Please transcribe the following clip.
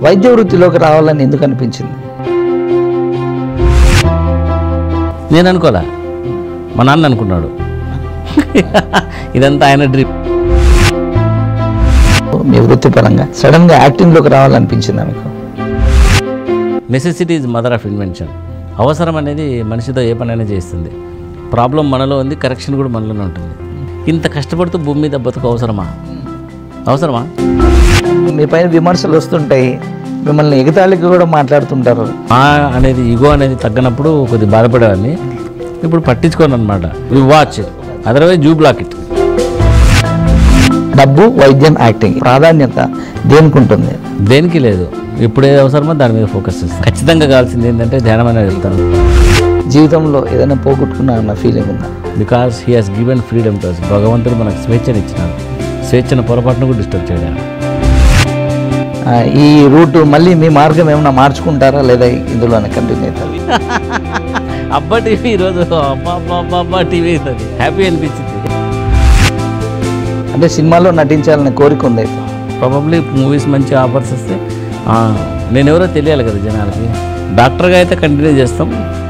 వైద్య వృత్తిలోకి రావాలని ఎందుకు అనిపించింది నేను అనుకోలే మా నాన్న అనుకున్నాడు ఇదంతా ఆయన డ్రీమ్ మీ వృత్తిపరంగా సడన్గా యాక్టింగ్లోకి రావాలనిపించిందా మీకు necessity is mother of invention అవసరం అనేది మనిషితో ఏ పనైనా చేస్తుంది ప్రాబ్లం మనలో ఉంది కరెక్షన్ కూడా మనలోనే ఉంటుంది ఇంత కష్టపడుతూ భూమి మీద బతుకు అవసరమా అవసరమా మీ పైన విమర్శలు వస్తుంటాయి మిమ్మల్ని ఎగతాళికి కూడా మాట్లాడుతుంటారు ఆ అనేది ఈగో అనేది తగ్గినప్పుడు కొద్దిగా బాధపడేవాడిని ఇప్పుడు పట్టించుకోను అనమాట వి వాచ్ అదర్వైజ్ జూ బ్లాక్ ఇట్ డబ్బు వైద్యం యాక్టింగ్ ప్రాధాన్యత దేనికి ఉంటుంది దేనికి లేదు ఎప్పుడు ఏది అవసరమో దాని మీద ఫోకస్ చేస్తాను ఖచ్చితంగా కావాల్సింది ఏంటంటే ధ్యానం అనేది చెప్తాను జీవితంలో ఏదైనా పోగొట్టుకున్నా అన్న ఫీలింగ్ ఉందా because he has given freedom to భగవంతుడు మనకు స్వేచ్ఛను ఇచ్చినాడు స్వేచ్ఛను పొరపాటును కూడా డిస్టర్బ్ చేయడం ఆ, ఈ రూట్ మళ్ళీ మీ మార్గం ఏమైనా మార్చుకుంటారా లేదా ఇందులోనే కంటిన్యూ అవుతారు అబ్బా టీవీ ఈరోజు అబ్బా అబ్బా అబ్బా అబ్బా టీవీ అవుతుంది హ్యాపీ అనిపించింది అంటే సినిమాలో నటించాలనే కోరిక ఉంది అయితే ప్రాబబ్లీ మూవీస్ మంచి ఆఫర్స్ వస్తే ఆ, నేను ఎవరో తెలియాలి కదా జనాలకి డాక్టర్గా అయితే కంటిన్యూ చేస్తాం